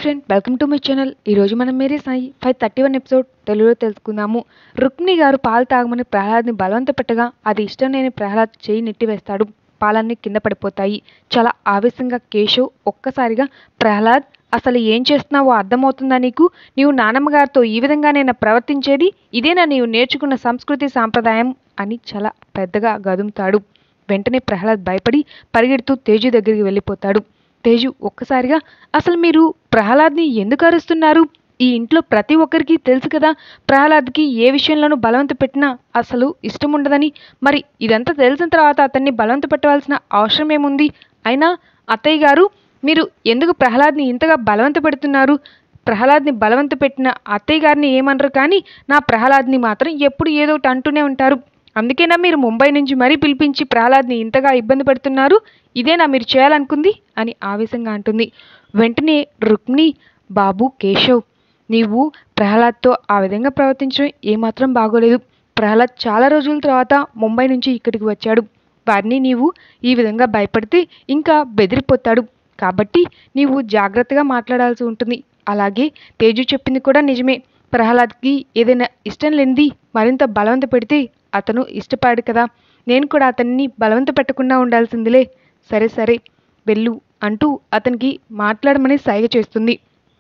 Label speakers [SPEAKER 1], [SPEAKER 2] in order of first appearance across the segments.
[SPEAKER 1] friend welcome to my channel ఈరోజు మనం Mere Sai five thirty one episode తెలుగులో తెలుసుకుందాము రుక్మిణి గారు పాలు తాగమని ప్రహ్లాద్ని బలవంత పెట్టగా అది ఇష్టం లేని ప్రహ్లాద్ చేయి నెట్టివేస్తాడు పాలన్నీ కింద పడిపోతాయి చాలా ఆవేశంగా కేశవ్ ఒక్కసారిగా ప్రహ్లాద్ అసలు ఏం చేస్తున్నావో అర్థమవుతుందా నీకు నీవు నానమ్మ గారితో ఈ విధంగానైనా ప్రవర్తించేది ఇదేనా నీవు నేర్చుకున్న సంస్కృతి సాంప్రదాయం అని చాలా పెద్దగా గదుముతాడు వెంటనే ప్రహ్లాద్ భయపడి పరిగెడుతూ తేజు దగ్గరికి వెళ్ళిపోతాడు తేజు ఒక్కసారిగా అసలు మీరు ప్రహ్లాద్ని ఎందుకు అరుస్తున్నారు ఈ ఇంట్లో ప్రతి ఒక్కరికి తెలుసు కదా ప్రహ్లాద్కి ఏ విషయంలోనూ బలవంత పెట్టినా అసలు ఇష్టం ఉండదని మరి ఇదంతా తెలిసిన తర్వాత అతన్ని బలవంత పెట్టవలసిన అవసరం ఏముంది అయినా అత్తయ్య గారు మీరు ఎందుకు ప్రహ్లాద్ని ఇంతగా బలవంత పెడుతున్నారు ప్రహ్లాద్ని బలవంత పెట్టిన అత్తయ్య గారిని ఏమనరు కానీ నా ప్రహ్లాద్ని మాత్రం ఎప్పుడు ఏదో ఒకటి అంటూనే ఉంటారు అందుకేనా మీరు ముంబై నుంచి మరీ పిలిపించి ప్రహ్లాద్ని ఇంతగా ఇబ్బంది పెడుతున్నారు ఇదేనా మీరు చేయాలనుకుంది అని ఆవేశంగా అంటుంది వెంటనే రుక్మిణి బాబు కేశవ్ నీవు ప్రహ్లాద్తో ఆ విధంగా ప్రవర్తించడం ఏమాత్రం బాగోలేదు ప్రహ్లాద్ చాలా రోజుల తర్వాత ముంబై నుంచి ఇక్కడికి వచ్చాడు వారిని నీవు ఈ విధంగా భయపడితే ఇంకా బెదిరిపోతాడు కాబట్టి నీవు జాగ్రత్తగా మాట్లాడాల్సి ఉంటుంది అలాగే తేజు చెప్పింది కూడా నిజమే ప్రహ్లాద్కి ఏదైనా ఇష్టం లేనిది మరింత బలవంత పెడితే అతను ఇష్టపడాడు కదా నేను కూడా అతన్ని బలవంత పెట్టకుండా ఉండాల్సిందిలే సరే సరే వెళ్ళు అంటూ అతనికి మాట్లాడమని సైగ చేస్తుంది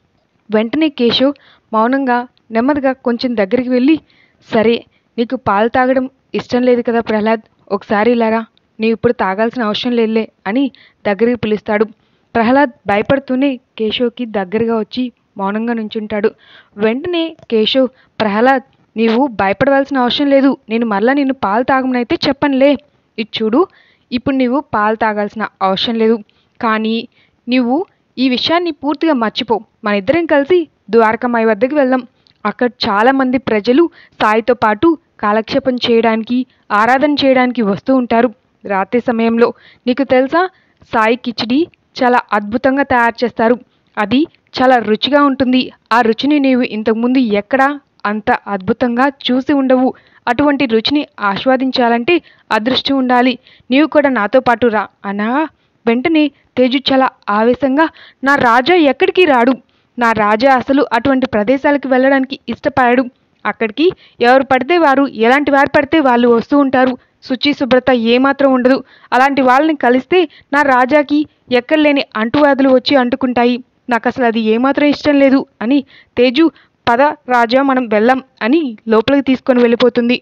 [SPEAKER 1] వెంటనే కేశవ్ మౌనంగా నెమ్మదిగా కొంచెం దగ్గరికి వెళ్ళి సరే నీకు పాలు తాగడం ఇష్టం లేదు కదా ప్రహ్లాద్ ఒకసారి ఇలారా నీవు ఇప్పుడు తాగాల్సిన అవసరం లేదులే అని దగ్గరికి పిలుస్తాడు ప్రహ్లాద్ భయపడుతూనే కేశవ్కి దగ్గరగా వచ్చి మౌనంగా నుంచుంటాడు వెంటనే కేశవ్ ప్రహ్లాద్ నీవు భయపడవలసిన అవసరం లేదు నేను మళ్ళా నిన్ను పాలు తాగమనైతే చెప్పనులే ఇది చూడు ఇప్పుడు నీవు పాలు తాగాల్సిన అవసరం లేదు కానీ నీవు ఈ విషయాన్ని పూర్తిగా మర్చిపో మన ఇద్దరం కలిసి ద్వారకామాయి వద్దకు వెళ్దాం అక్కడ చాలామంది ప్రజలు సాయితో పాటు కాలక్షేపం చేయడానికి ఆరాధన చేయడానికి వస్తూ ఉంటారు రాత్రి సమయంలో నీకు తెలుసా సాయి కిచిడి చాలా అద్భుతంగా తయారు చేస్తారు అది చాలా రుచిగా ఉంటుంది ఆ రుచిని నీవు ఇంతకుముందు ఎక్కడా అంత అద్భుతంగా చూసి ఉండవు అటువంటి రుచిని ఆస్వాదించాలంటే అదృష్టం ఉండాలి నీవు కూడా నాతో పాటు రా అనగా వెంటనే తేజు చాలా ఆవేశంగా నా రాజా ఎక్కడికి రాడు నా రాజా అసలు అటువంటి ప్రదేశాలకు వెళ్ళడానికి ఇష్టపడాడు అక్కడికి ఎవరు పడితే వారు ఎలాంటి వారు పడితే వాళ్ళు వస్తూ ఉంటారు శుచి శుభ్రత ఏమాత్రం ఉండదు అలాంటి వాళ్ళని కలిస్తే నా రాజాకి ఎక్కడ లేని అంటువ్యాధులు వచ్చి అంటుకుంటాయి నాకు అసలు అది ఏమాత్రం ఇష్టం లేదు అని తేజు పద రాజా మనం వెళ్ళాం అని లోపలికి తీసుకొని వెళ్ళిపోతుంది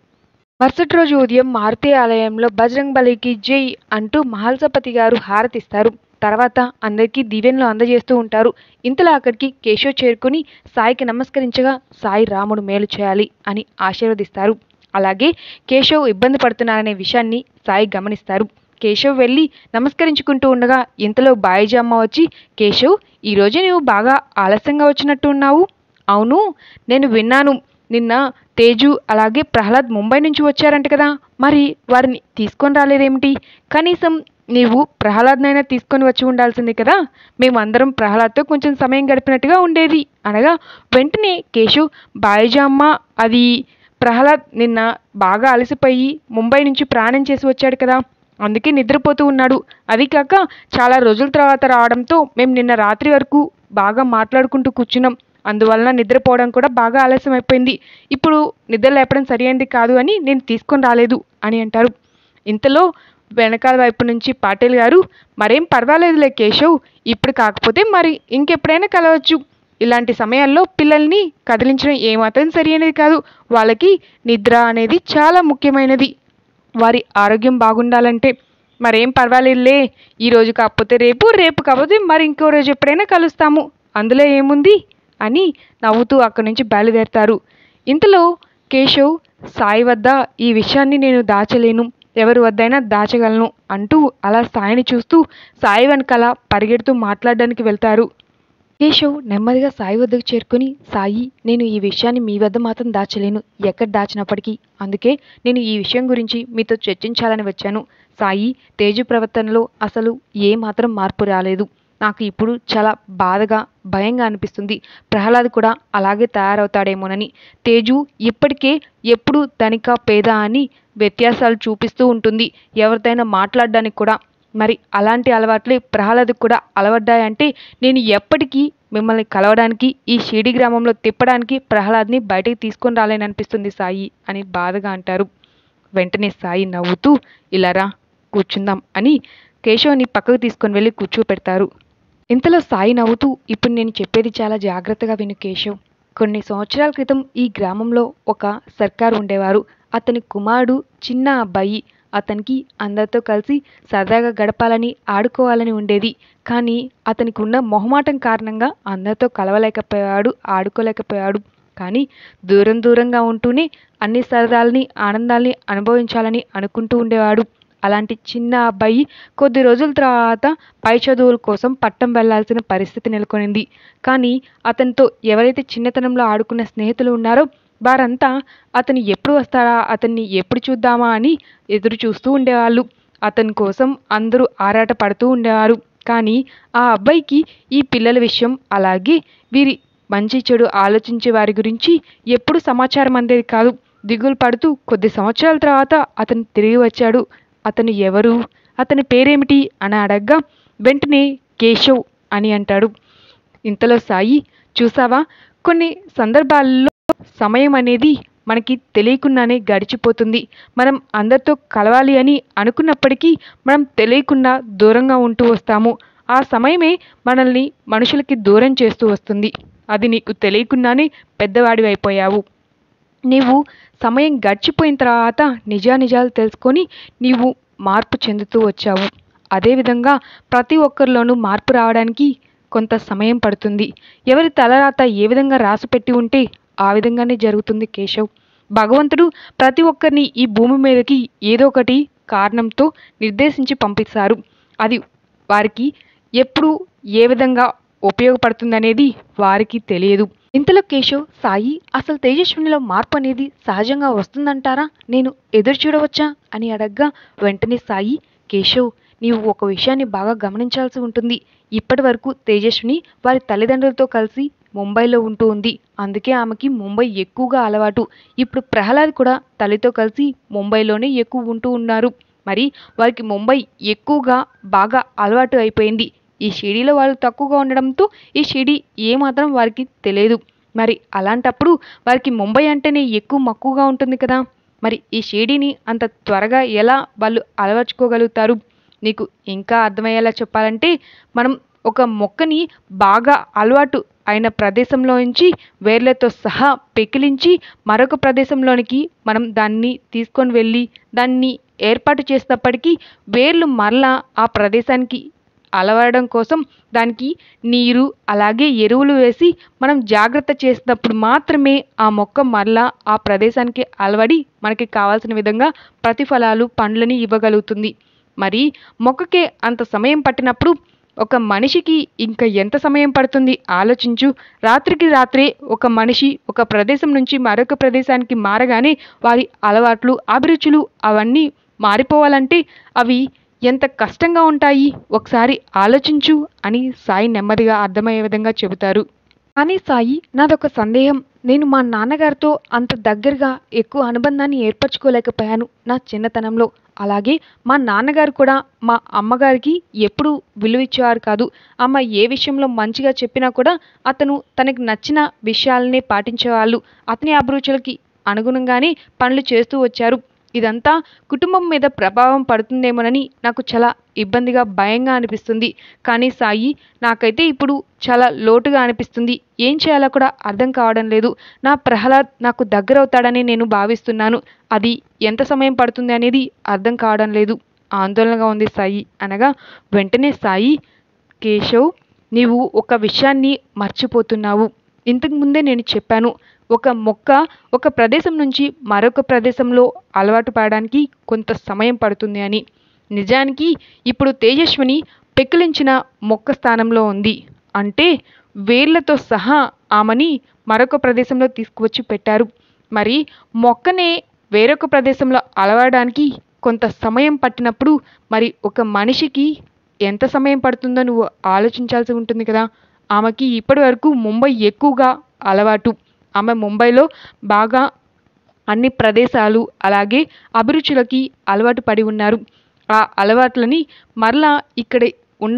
[SPEAKER 1] మరుసటి రోజు ఉదయం మారుతి ఆలయంలో బజరంగ్ బలికి జై అంటూ మహల్సపతి గారు హారతిస్తారు తర్వాత అందరికీ దీవెనలు అందజేస్తూ ఉంటారు ఇంతలో అక్కడికి కేశవ్ చేరుకుని సాయికి నమస్కరించగా సాయి రాముడు మేలు చేయాలి అని ఆశీర్వదిస్తారు అలాగే కేశవ్ ఇబ్బంది పడుతున్నారనే విషయాన్ని సాయి గమనిస్తారు కేశవ్ వెళ్ళి నమస్కరించుకుంటూ ఉండగా ఇంతలో బాయిజీ అమ్మ వచ్చి కేశవ్ ఈరోజు నువ్వు బాగా ఆలస్యంగా వచ్చినట్టు ఉన్నావు అవును నేను విన్నాను నిన్న తేజు అలాగే ప్రహ్లాద్ ముంబై నుంచి వచ్చారంట కదా మరి వారిని తీసుకొని రాలేదేమిటి కనీసం నీవు ప్రహ్లాద్నైనా తీసుకొని వచ్చి ఉండాల్సింది కదా మేమందరం ప్రహ్లాద్తో కొంచెం సమయం గడిపినట్టుగా ఉండేది అనగా వెంటనే కేశవ్ బాయిజామ్మ అది ప్రహ్లాద్ నిన్న బాగా అలసిపోయి ముంబై నుంచి ప్రయాణం చేసి వచ్చాడు కదా అందుకే నిద్రపోతూ ఉన్నాడు అది కాక చాలా రోజుల తర్వాత రావడంతో మేము నిన్న రాత్రి వరకు బాగా మాట్లాడుకుంటూ కూర్చున్నాం అందువలన నిద్రపోవడం కూడా బాగా ఆలస్యం అయిపోయింది ఇప్పుడు నిద్ర లేపడం సరైనది కాదు అని నేను తీసుకొని రాలేదు అని అంటారు ఇంతలో వెనకాల వైపు నుంచి పాటిల్ గారు మరేం పర్వాలేదులే కేశవ్ ఇప్పుడు కాకపోతే మరి ఇంకెప్పుడైనా కలవచ్చు ఇలాంటి సమయాల్లో పిల్లల్ని కదిలించడం ఏమాత్రం సరైనది కాదు వాళ్ళకి నిద్ర అనేది చాలా ముఖ్యమైనది వారి ఆరోగ్యం బాగుండాలంటే మరేం పర్వాలేదులే ఈరోజు కాకపోతే రేపు రేపు కాకపోతే మరి ఇంకో రోజు ఎప్పుడైనా కలుస్తాము అందులో ఏముంది అని నవ్వుతూ అక్కడి నుంచి బయలుదేరతారు ఇంతలో కేశవ్ సాయి వద్ద ఈ విషయాన్ని నేను దాచలేను ఎవరి వద్దైనా దాచగలను అంటూ అలా సాయిని చూస్తూ సాయి వెనకాల పరిగెడుతూ మాట్లాడడానికి వెళ్తారు కేశవ్ నెమ్మదిగా సాయి వద్దకు చేరుకుని సాయి నేను ఈ విషయాన్ని మీ వద్ద మాత్రం దాచలేను ఎక్కడ దాచినప్పటికీ అందుకే నేను ఈ విషయం గురించి మీతో చర్చించాలని వచ్చాను సాయి తేజు ప్రవర్తనలో అసలు ఏ మాత్రం మార్పు రాలేదు నాకు ఇప్పుడు చాలా బాధగా భయంగా అనిపిస్తుంది ప్రహ్లాద్ కూడా అలాగే తయారవుతాడేమోనని తేజు ఇప్పటికే ఎప్పుడు ధనిక పేద అని వ్యత్యాసాలు చూపిస్తూ ఉంటుంది ఎవరితోనైనా మాట్లాడడానికి కూడా మరి అలాంటి అలవాట్లే ప్రహ్లాద్కి కూడా అలవడ్డాయంటే నేను ఎప్పటికీ మిమ్మల్ని కలవడానికి ఈ షిరిడి గ్రామంలో తిప్పడానికి ప్రహ్లాద్ని బయటికి తీసుకొని రాలేననిపిస్తుంది సాయి అని బాధగా అంటారు వెంటనే సాయి నవ్వుతూ ఇలా రా కూర్చుందాం అని కేశవ్ని పక్కకు తీసుకొని వెళ్ళి కూర్చోపెడతారు ఇంతలో సాయి నవ్వుతూ ఇప్పుడు నేను చెప్పేది చాలా జాగ్రత్తగా విను కేశవ్ కొన్ని సంవత్సరాల క్రితం ఈ గ్రామంలో ఒక సర్కారు ఉండేవారు అతని కుమారుడు చిన్న అబ్బాయి అతనికి అందరితో కలిసి సరదాగా గడపాలని ఆడుకోవాలని ఉండేది కానీ అతనికి ఉన్న మొహమాటం కారణంగా అందరితో కలవలేకపోయాడు ఆడుకోలేకపోయాడు కానీ దూరం దూరంగా ఉంటూనే అన్ని సరదాలని ఆనందాల్ని అనుభవించాలని అనుకుంటూ ఉండేవాడు అలాంటి చిన్న అబ్బాయి కొద్ది రోజుల తర్వాత పై చదువుల కోసం పట్టం వెళ్లాల్సిన పరిస్థితి నెలకొనింది కానీ అతనితో ఎవరైతే చిన్నతనంలో ఆడుకున్న స్నేహితులు ఉన్నారో వారంతా అతను ఎప్పుడు వస్తాడా అతన్ని ఎప్పుడు చూద్దామా అని ఎదురు చూస్తూ ఉండేవాళ్ళు అతని కోసం అందరూ ఆరాట పడుతూ ఉండేవారు కానీ ఆ అబ్బాయికి ఈ పిల్లల విషయం అలాగే వీరి మంచి చెడు ఆలోచించే వారి గురించి ఎప్పుడు సమాచారం అందేది కాదు దిగులు పడుతూ కొద్ది సంవత్సరాల తర్వాత అతను తిరిగి వచ్చాడు అతను ఎవరు అతని పేరేమిటి అని అడగ్గా వెంటనే కేశవ్ అని అంటాడు ఇంతలో సాయి చూసావా కొన్ని సందర్భాల్లో సమయం అనేది మనకి తెలియకుండానే గడిచిపోతుంది మనం అందరితో కలవాలి అని అనుకున్నప్పటికీ మనం తెలియకుండా దూరంగా ఉంటూ వస్తాము ఆ సమయమే మనల్ని మనుషులకి దూరం చేస్తూ వస్తుంది అది నీకు తెలియకుండానే పెద్దవాడివి అయిపోయావు నీవు సమయం గడిచిపోయిన తర్వాత నిజానిజాలు తెలుసుకొని నీవు మార్పు చెందుతూ వచ్చావు అదేవిధంగా ప్రతి ఒక్కరిలోనూ మార్పు రావడానికి కొంత సమయం పడుతుంది ఎవరి తలరాత ఏ విధంగా రాసిపెట్టి ఉంటే ఆ విధంగానే జరుగుతుంది కేశవ్ భగవంతుడు ప్రతి ఒక్కరిని ఈ భూమి మీదకి ఏదో ఒకటి కారణంతో నిర్దేశించి పంపిస్తారు అది వారికి ఎప్పుడు ఏ విధంగా ఉపయోగపడుతుందనేది వారికి తెలియదు ఇంతలో కేశవ్ సాయి అసలు తేజస్వినిలో మార్పు అనేది సహజంగా వస్తుందంటారా నేను ఎదురు చూడవచ్చా అని అడగ్గా వెంటనే సాయి కేశవ్ నీవు ఒక విషయాన్ని బాగా గమనించాల్సి ఉంటుంది ఇప్పటి వరకు తేజస్విని వారి తల్లిదండ్రులతో కలిసి ముంబైలో ఉంటూ ఉంది అందుకే ఆమెకి ముంబై ఎక్కువగా అలవాటు ఇప్పుడు ప్రహ్లాద్ కూడా తల్లితో కలిసి ముంబైలోనే ఎక్కువ ఉంటూ ఉన్నారు మరి వారికి ముంబై ఎక్కువగా బాగా అలవాటు అయిపోయింది ఈ షిడీలో వాళ్ళు తక్కువగా ఉండడంతో ఈ షిడీ ఏమాత్రం వారికి తెలియదు మరి అలాంటప్పుడు వారికి ముంబై అంటేనే ఎక్కువ మక్కువగా ఉంటుంది కదా మరి ఈ షిడీని అంత త్వరగా ఎలా వాళ్ళు అలవర్చుకోగలుగుతారు నీకు ఇంకా అర్థమయ్యేలా చెప్పాలంటే మనం ఒక మొక్కని బాగా అలవాటు అయిన ప్రదేశంలో నుంచి వేర్లతో సహా పెకిలించి మరొక ప్రదేశంలోనికి మనం దాన్ని తీసుకొని వెళ్ళి దాన్ని ఏర్పాటు చేసినప్పటికీ వేర్లు మరలా ఆ ప్రదేశానికి అలవడడం కోసం దానికి నీరు అలాగే ఎరువులు వేసి మనం జాగ్రత్త చేసినప్పుడు మాత్రమే ఆ మొక్క మరలా ఆ ప్రదేశానికి అలవడి మనకి కావాల్సిన విధంగా ప్రతిఫలాలు పండ్లని ఇవ్వగలుగుతుంది మరి మొక్కకే అంత సమయం పట్టినప్పుడు ఒక మనిషికి ఇంకా ఎంత సమయం పడుతుంది ఆలోచించు రాత్రికి రాత్రే ఒక మనిషి ఒక ప్రదేశం నుంచి మరొక ప్రదేశానికి మారగానే వారి అలవాట్లు అభిరుచులు అవన్నీ మారిపోవాలంటే అవి ఎంత కష్టంగా ఉంటాయి ఒకసారి ఆలోచించు అని సాయి నెమ్మదిగా అర్థమయ్యే విధంగా చెబుతారు కానీ సాయి నాదొక సందేహం నేను మా నాన్నగారితో అంత దగ్గరగా ఎక్కువ అనుబంధాన్ని ఏర్పరచుకోలేకపోయాను నా చిన్నతనంలో అలాగే మా నాన్నగారు కూడా మా అమ్మగారికి ఎప్పుడూ విలువిచ్చేవారు కాదు అమ్మ ఏ విషయంలో మంచిగా చెప్పినా కూడా అతను తనకి నచ్చిన విషయాలనే పాటించేవాళ్ళు అతని అభిరుచులకి అనుగుణంగానే పనులు చేస్తూ వచ్చారు ఇదంతా కుటుంబం మీద ప్రభావం పడుతుందేమోనని నాకు చాలా ఇబ్బందిగా భయంగా అనిపిస్తుంది కానీ సాయి నాకైతే ఇప్పుడు చాలా లోటుగా అనిపిస్తుంది ఏం చేయాలో కూడా అర్థం కావడం లేదు నా ప్రహ్లాద్ నాకు దగ్గరవుతాడని నేను భావిస్తున్నాను అది ఎంత సమయం పడుతుంది అనేది అర్థం కావడం లేదు ఆందోళనగా ఉంది సాయి అనగా వెంటనే సాయి కేశవ్ నీవు ఒక విషయాన్ని మర్చిపోతున్నావు ఇంతకు ముందే నేను చెప్పాను ఒక మొక్క ఒక ప్రదేశం నుంచి మరొక ప్రదేశంలో అలవాటు పడడానికి కొంత సమయం పడుతుంది అని నిజానికి ఇప్పుడు తేజస్విని పెకిలించిన మొక్క స్థానంలో ఉంది అంటే వేర్లతో సహా ఆమెని మరొక ప్రదేశంలో తీసుకువచ్చి పెట్టారు మరి మొక్కనే వేరొక ప్రదేశంలో అలవడానికి కొంత సమయం పట్టినప్పుడు మరి ఒక మనిషికి ఎంత సమయం పడుతుందో నువ్వు ఆలోచించాల్సి ఉంటుంది కదా ఆమెకి ఇప్పటి వరకు ముంబై ఎక్కువగా అలవాటు ఆమె ముంబైలో బాగా అన్ని ప్రదేశాలు అలాగే అభిరుచులకి అలవాటు పడి ఉన్నారు ఆ అలవాట్లని మరలా ఇక్కడ ఉన్న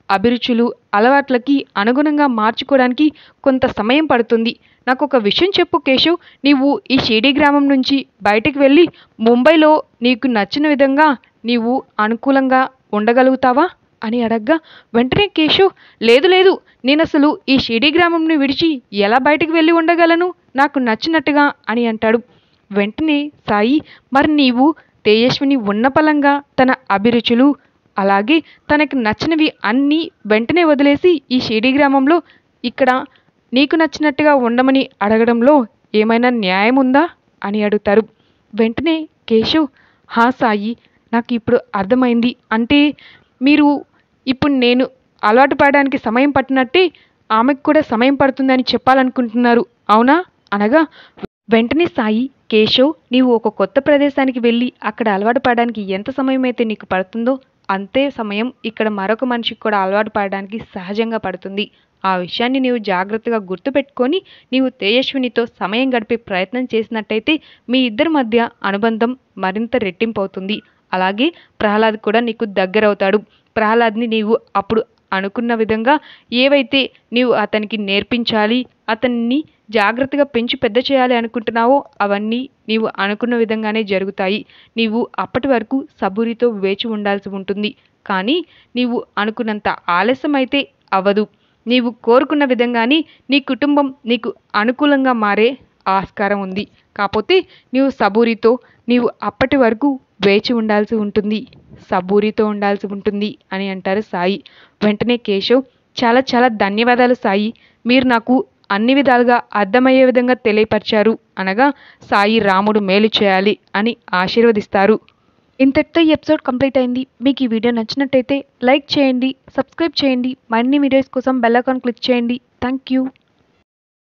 [SPEAKER 1] అభిరుచులు అలవాట్లకి అనుగుణంగా మార్చుకోవడానికి కొంత సమయం పడుతుంది నాకు ఒక విషయం చెప్పు కేశవ్ నీవు ఈ షిరిడి గ్రామం నుంచి బయటికి వెళ్ళి ముంబైలో నీకు నచ్చిన విధంగా నీవు అనుకూలంగా ఉండగలుగుతావా అని అడగ్గా వెంటనే కేశవ్ లేదు లేదు నేను అసలు ఈ షిరిడి గ్రామంని విడిచి ఎలా బయటికి వెళ్ళి ఉండగలను నాకు నచ్చినట్టుగా అని అంటాడు వెంటనే సాయి మరి నీవు తేజస్విని ఉన్నపలంగా తన అభిరుచులు అలాగే తనకు నచ్చినవి అన్నీ వెంటనే వదిలేసి ఈ షిరిడి గ్రామంలో ఇక్కడ నీకు నచ్చినట్టుగా ఉండమని అడగడంలో ఏమైనా న్యాయం ఉందా అని అడుగుతారు వెంటనే కేశవ్ హా సాయి నాకు ఇప్పుడు అర్థమైంది అంటే మీరు ఇప్పుడు నేను అలవాటు పడడానికి సమయం పట్టినట్టే ఆమెకు కూడా సమయం పడుతుందని చెప్పాలనుకుంటున్నారు అవునా అనగా వెంటనే సాయి కేశవ్ నీవు ఒక కొత్త ప్రదేశానికి వెళ్ళి అక్కడ అలవాటు పడడానికి ఎంత సమయం అయితే నీకు పడుతుందో అంతే సమయం ఇక్కడ మరొక మనిషికి కూడా అలవాటు పడడానికి సహజంగా పడుతుంది ఆ విషయాన్ని నీవు జాగ్రత్తగా గుర్తుపెట్టుకొని నీవు తేజస్వినితో సమయం గడిపే ప్రయత్నం చేసినట్టయితే మీ ఇద్దరి మధ్య అనుబంధం మరింత రెట్టింపు అవుతుంది అలాగే ప్రహ్లాద్ కూడా నీకు దగ్గరవుతాడు ప్రహ్లాద్ని నీవు అప్పుడు అనుకున్న విధంగా ఏవైతే నీవు అతనికి నేర్పించాలి అతన్ని జాగ్రత్తగా పెంచి పెద్ద చేయాలి అనుకుంటున్నావో అవన్నీ నీవు అనుకున్న విధంగానే జరుగుతాయి నీవు అప్పటి వరకు సబూరితో వేచి ఉండాల్సి ఉంటుంది కానీ నీవు అనుకున్నంత ఆలస్యం అయితే అవ్వదు నీవు కోరుకున్న విధంగానే నీ కుటుంబం నీకు అనుకూలంగా మారే ఆస్కారం ఉంది కాకపోతే నీవు సబూరితో నీవు అప్పటి వరకు వేచి ఉండాల్సి ఉంటుంది సబూరితో ఉండాల్సి ఉంటుంది అని అంటారు సాయి వెంటనే కేశవ్ చాలా చాలా ధన్యవాదాలు సాయి మీరు నాకు అన్ని విధాలుగా అర్థమయ్యే విధంగా తెలియపరిచారు అనగా సాయి రాముడు మేలు చేయాలి అని ఆశీర్వదిస్తారు ఇంతటితో ఈ ఎపిసోడ్ కంప్లీట్ అయింది మీకు ఈ వీడియో నచ్చినట్టయితే లైక్ చేయండి సబ్స్క్రైబ్ చేయండి మరిన్ని వీడియోస్ కోసం బెల్ ఐకాన్ క్లిక్ చేయండి థ్యాంక్ యూ